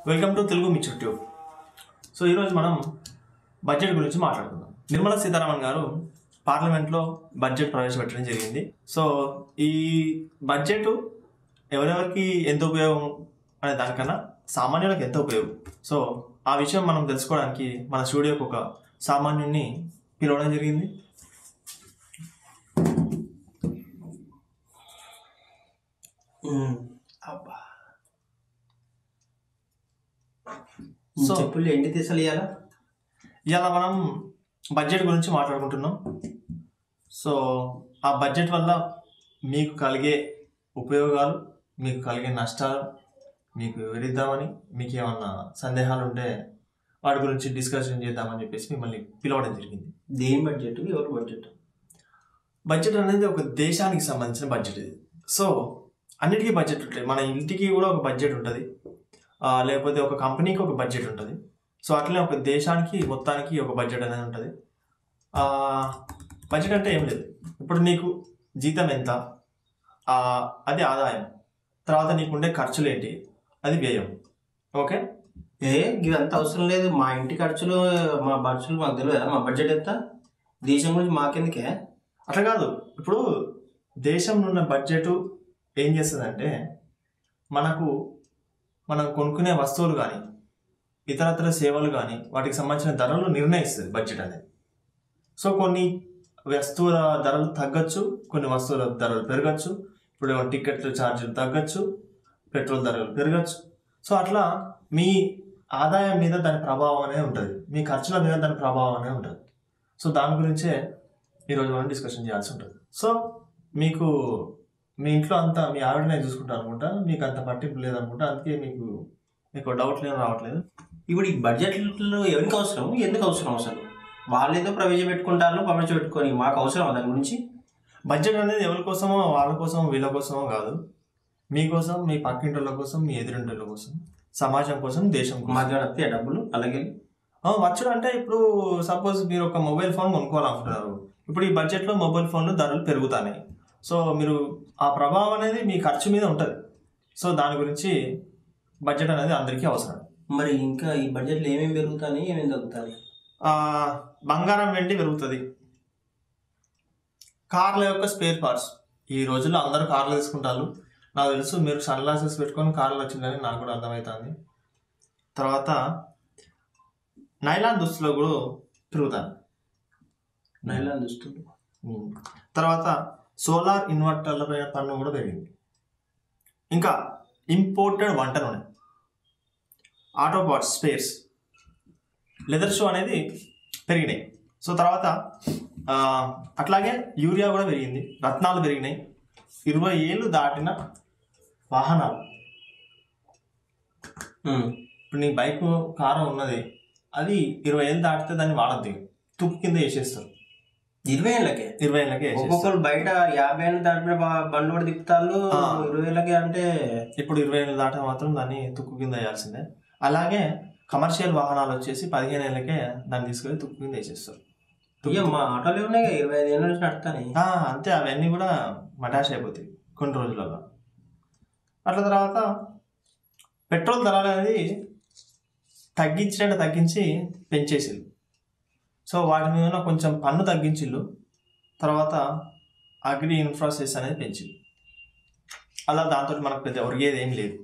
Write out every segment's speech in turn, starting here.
Welcome to Telugu mixture tube so ఈరోజు మనం budget గురించి మాట్లాడుకుందాం నిర్మలా సీతారామన్ గారు పార్లమెంట్లో బడ్జెట్ ప్రవేశపెట్టడం జరిగింది సో ఈ బడ్జెట్ ఎవరెవరికి ఎంత ఉపయోగం అనే దానికన్నా సామాన్యులకు ఎంత ఉపయోగం సో ఆ విషయం మనం తెలుసుకోవడానికి మన స్టూడియోకి ఒక సామాన్యుడిని పిలవడం జరిగింది అబ్బా సో చెప్పులు ఎండి తీసలు ఇవ్వాలా ఇవాళ మనం బడ్జెట్ గురించి మాట్లాడుకుంటున్నాం సో ఆ బడ్జెట్ వల్ల మీకు కలిగే ఉపయోగాలు మీకు కలిగే నష్టాలు మీకు వివరిద్దామని మీకు ఏమన్నా సందేహాలు ఉంటే వాటి గురించి డిస్కషన్ చేద్దామని చెప్పేసి మిమ్మల్ని పిలవడం జరిగింది దేని బడ్జెట్ ఎవరు బడ్జెట్ బడ్జెట్ అనేది ఒక దేశానికి సంబంధించిన బడ్జెట్ ఇది సో అన్నిటికీ బడ్జెట్ ఉంటాయి మన ఇంటికి కూడా ఒక బడ్జెట్ ఉంటుంది ఆ, లేకపోతే ఒక కంపెనీకి ఒక బడ్జెట్ ఉంటుంది సో అట్లనే ఒక దేశానికి మొత్తానికి ఒక బడ్జెట్ అనేది ఉంటుంది బడ్జెట్ అంటే ఏం లేదు ఇప్పుడు నీకు జీతం ఎంత ఆ, అది ఆదాయం తర్వాత నీకుండే ఖర్చులు ఏంటి అది వ్యయం ఓకే ఏ ఇదంతా అవసరం లేదు మా ఇంటి ఖర్చులు మా ఖర్చులు మాకు తెలియదా మా బడ్జెట్ ఎంత దేశం గురించి మాకెందుకే అట్లా కాదు ఇప్పుడు దేశంలో ఉన్న బడ్జెట్ ఏం చేస్తుందంటే మనకు మనం కొనుక్కునే వస్తువులు కానీ ఇతరత్ర సేవలు కానీ వాటికి సంబంధించిన ధరలు నిర్ణయిస్తుంది బడ్జెట్ అనేది సో కొన్ని వస్తువుల ధరలు తగ్గచ్చు కొన్ని వస్తువుల ధరలు పెరగచ్చు ఇప్పుడు ఏమో టికెట్ల ఛార్జీలు తగ్గచ్చు పెట్రోల్ ధరలు పెరగచ్చు సో అట్లా మీ ఆదాయం మీద దాని ప్రభావం అనేది ఉంటుంది మీ ఖర్చుల మీద దాని ప్రభావం అనేది ఉంటుంది సో దాని గురించే ఈరోజు మనం డిస్కషన్ చేయాల్సి ఉంటుంది సో మీకు మీ ఇంట్లో అంతా మీ ఆవిడనే చూసుకుంటారు అనుకుంటా మీకు అంత పట్టింపు లేదనుకుంటా అందుకే మీకు మీకు డౌట్ లేదు రావట్లేదు ఇప్పుడు ఈ బడ్జెట్లు ఎవరికి అవసరం ఎందుకు అవసరం అసలు వాళ్ళు ఏదో ప్రవేశపెట్టుకుంటారు ప్రవేశపెట్టుకొని మాకు అవసరం దాని గురించి బడ్జెట్ అనేది ఎవరి కోసమో వాళ్ళ కోసం వీళ్ళ కోసమో కాదు మీకోసం మీ పక్కింటోళ్ళ కోసం మీ ఎదురింటోళ్ళ కోసం సమాజం కోసం దేశం కోసం మాకు ఏమైనా వస్తాయా డబ్బులు అలాగే ఆ, వచ్చుడు అంటే ఇప్పుడు సపోజ్ మీరు ఒక మొబైల్ ఫోన్ కొనుక్కోవాలనుకుంటున్నారు ఇప్పుడు ఈ బడ్జెట్లో మొబైల్ ఫోన్లు ధరలు పెరుగుతాయి సో మీరు ఆ ప్రభావం అనేది మీ ఖర్చు మీద ఉంటుంది సో దాని గురించి బడ్జెట్ అనేది అందరికీ అవసరం మరి ఇంకా ఈ బడ్జెట్లో ఏమేమి పెరుగుతాయి ఏమేమి తగ్గుతాయి ఆ, బంగారం వెండి పెరుగుతుంది కార్ల యొక్క స్పేర్ పార్ట్స్ ఈ రోజుల్లో అందరూ కార్లు తీసుకుంటారు నాకు తెలుసు మీరు సన్ గ్లాసెస్ పెట్టుకొని కార్లు వచ్చిందని నాకు కూడా అర్థమవుతుంది తర్వాత నైలాన్ దుస్తులు కూడా పెరుగుతాయి నైలాన్ దుస్తులు ఉమ్. తర్వాత సోలార్ ఇన్వర్టర్ల పైన పన్ను కూడా పెరిగింది ఇంకా ఇంపోర్టెడ్ వంట నూనె auto parts spares leather shoe అనేది పెరిగినాయి సో తర్వాత ఆ, అట్లాగే యూరియా కూడా పెరిగింది రత్నాలు పెరిగినాయి ఇరవై ఏళ్ళు దాటిన వాహనాలు ఉమ్. ఇప్పుడు నీ బైక్ కారు ఉన్నది అది ఇరవై ఏళ్ళు దాటితే దాన్ని వాడద్దు తుక్కు కింద వేసేస్తారు ఇరవై ఏళ్ళకే ఇరవై ఏళ్ళకే వేసేస్తారు ఒక్కొక్కరు బయట యాభై ఏళ్ళు దాటిన బ- బండ్లు కూడా తిప్పుతారు ఆ. ఇరవై ఏళ్ళకి అంటే ఇప్పుడు ఇరవై ఏళ్ళు దాటా మాత్రం దాన్ని తుక్కు కింద వేయాల్సిందే అలాగే కమర్షియల్ వాహనాలు వచ్చేసి పదిహేను ఏళ్ళకే దాన్ని తీసుకెళ్ళి తుక్కు కింద వేసేస్తారు ఇయ్య మా ఆటోలు ఉన్నాయి కదా, ఇరవై ఐదు ఏళ్ళ నుంచి నడుస్తాయి ఆ, అంతే అవన్నీ కూడా మటాష్ అయిపోతాయి కొన్ని రోజులలో అట్లా తర్వాత పెట్రోల్ ధరలు అనేది తగ్గించినట్టు తగ్గించి పెంచేసిళ్ళు సో వాటి మీద కొంచెం పన్ను తగ్గించిళ్ళు తర్వాత అగ్రి ఇన్ఫ్రాస్ట్రక్చర్ అనేది పెంచిళ్ళు అలా దాంతో మనకు పెద్ద ఒరిగేది ఏం లేదు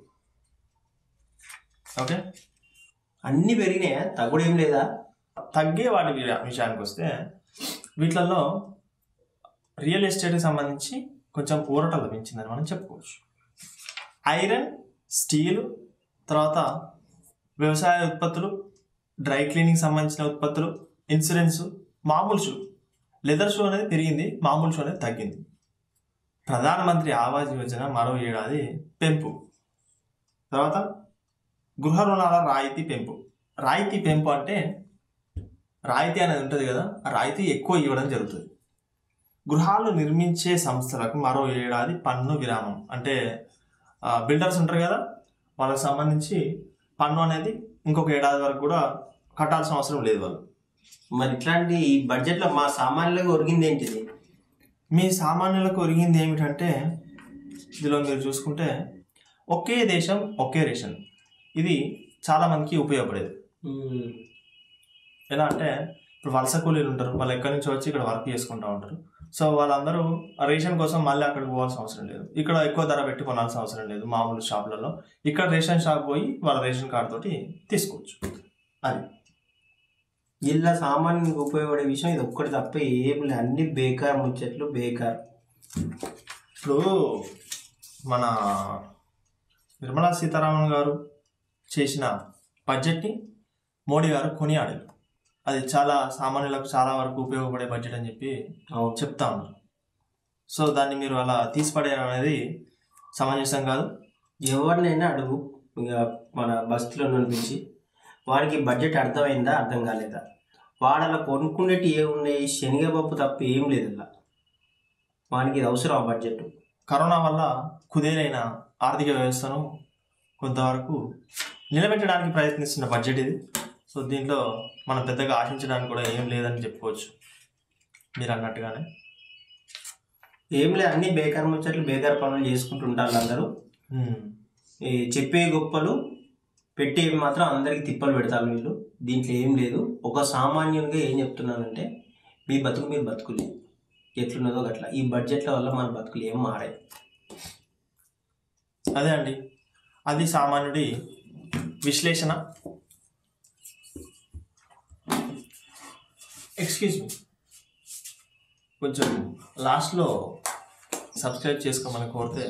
ఓకే అన్ని పెరిగినాయా తగ్గుడు ఏం లేదా తగ్గే వాటి విష- విషయానికి వస్తే వీటిలలో రియల్ ఎస్టేట్కి సంబంధించి కొంచెం ఊరట లభించిందని మనం చెప్పుకోవచ్చు ఐరన్ స్టీల్ తర్వాత వ్యవసాయ ఉత్పత్తులు డ్రై క్లీనింగ్ సంబంధించిన ఉత్పత్తులు ఇన్సూరెన్స్ మామూలు షూ లెదర్ షూ అనేది పెరిగింది మామూలు షూ అనేది తగ్గింది ప్రధానమంత్రి ఆవాస్ యోజన మరో ఏడాది పెంపు తర్వాత గృహ రుణాల రాయితీ పెంపు రాయితీ పెంపు అంటే రాయితీ అనేది ఉంటుంది కదా ఆ రాయితీ ఎక్కువ ఇవ్వడం జరుగుతుంది గృహాలు నిర్మించే సంస్థలకు మరో ఏడాది పన్ను విరామం అంటే బిల్డర్స్ ఉంటారు కదా వాళ్ళకి సంబంధించి పన్ను అనేది ఇంకొక ఏడాది వరకు కూడా కట్టాల్సిన అవసరం లేదు వాళ్ళు మరి ఇట్లాంటి ఈ బడ్జెట్లో మా సామాన్యులకు ఒరిగింది ఏంటిది మీ సామాన్యులకు ఒరిగింది ఏమిటంటే ఇందులో మీరు చూసుకుంటే ఒకే దేశం ఒకే రేషన్ ఇది చాలా మందికి ఉపయోగపడేది ఉమ్. ఎలా అంటే ఇప్పుడు వలస కూలీలు ఉంటారు వాళ్ళు ఎక్కడి నుంచి వచ్చి ఇక్కడ వర్క్ చేసుకుంటూ ఉంటారు సో వాళ్ళందరూ ఆ రేషన్ కోసం మళ్ళీ అక్కడికి పోవాల్సిన అవసరం లేదు ఇక్కడ ఎక్కువ ధర పెట్టి కొనాల్సిన అవసరం లేదు మామూలు షాపులలో ఇక్కడ రేషన్ షాప్ పోయి వాళ్ళ రేషన్ కార్డు తోటి తీసుకోవచ్చు అది ఇలా సామాన్యంగా ఉపయోగపడే విషయం ఇది ఒక్కటి తప్ప ఏం లేదు అన్ని బేకార్ ముచ్చట్లు బేకార్ ఇప్పుడు మన నిర్మలా సీతారామన్ గారు చేసిన బడ్జెట్ని మోడీ గారు కొనియాడారు అది చాలా సామాన్యులకు చాలా వరకు ఉపయోగపడే బడ్జెట్ అని చెప్పి అవును చెప్తా ఉన్నారు సో దాన్ని మీరు అలా తీసిపడేయడం అనేది సమంజసం కాదు ఎవరినైనా అడుగు ఇక మన బస్సులో నడిపించి వాడికి బడ్జెట్ అర్థమైందా అర్థం కాలేదా వాడు అలా కొనుక్కునేటి ఏమున్నాయి శనగపప్పు తప్ప ఏం లేదు అలా వానికి ఇది అవసరం ఆ బడ్జెట్ కరోనా వల్ల కుదేలైన ఆర్థిక వ్యవస్థను కొంతవరకు నిలబెట్టడానికి ప్రయత్నిస్తున్న బడ్జెట్ ఇది సో దీంట్లో మనం పెద్దగా ఆశించడానికి కూడా ఏం లేదని చెప్పుకోవచ్చు మీరు అన్నట్టుగానే ఏం లేదు అన్ని బేకార్ ముచ్చట్లు బేకార్ పనులు చేసుకుంటుంటారు అందరూ ఉమ్. ఈ చెప్పే గొప్పలు పెట్టేవి మాత్రం అందరికి తిప్పలు పెడతారు వీళ్ళు దీంట్లో ఏం లేదు ఒక సామాన్యునిగా ఏం చెప్తున్నానంటే మీ బతుకు మీరు బతుకులే ఎట్లున్నదో గట్ల ఈ బడ్జెట్ల వల్ల మన బతుకులు ఏం మారాయి అదే అండి అది సామాన్యుడి విశ్లేషణ ఎక్స్క్యూజ్ మీ కొంచెం లాస్ట్లో సబ్స్క్రైబ్ చేసుకోమని కోరితే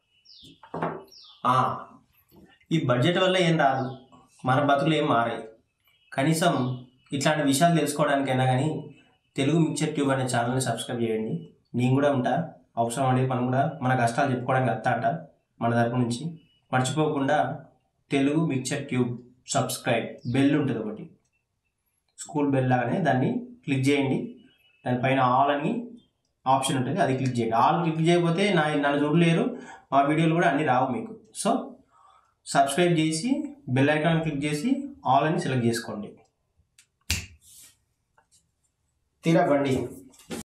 ఆ, ఈ బడ్జెట్ వల్ల ఏం రాదు మన బతుకులు ఏం మారాయి కనీసం ఇట్లాంటి విషయాలు తెలుసుకోవడానికైనా కానీ తెలుగు మిక్చర్ ట్యూబ్ అనే ఛానల్ని సబ్స్క్రైబ్ చేయండి నేను కూడా ఉంటా అవసరం అనేది మనం కూడా మన కష్టాలు చెప్పుకోవడానికి వస్తా అంట మన తరపు నుంచి మర్చిపోకుండా Telugu mixture tube subscribe bell ఉంటుంది ఒకటి స్కూల్ బెల్ లాగానే దాన్ని క్లిక్ చేయండి దానిపైన ఆల్ అని ఆప్షన్ ఉంటుంది అది క్లిక్ చేయండి ఆల్ క్లిక్ చేయకపోతే నా నన్ను చూడలేరు మా వీడియోలు కూడా అన్నీ రావు మీకు సో సబ్స్క్రైబ్ చేసి బెల్ ఐకాన్ క్లిక్ చేసి ఆల్ అని సెలెక్ట్ చేసుకోండి తీరా బండి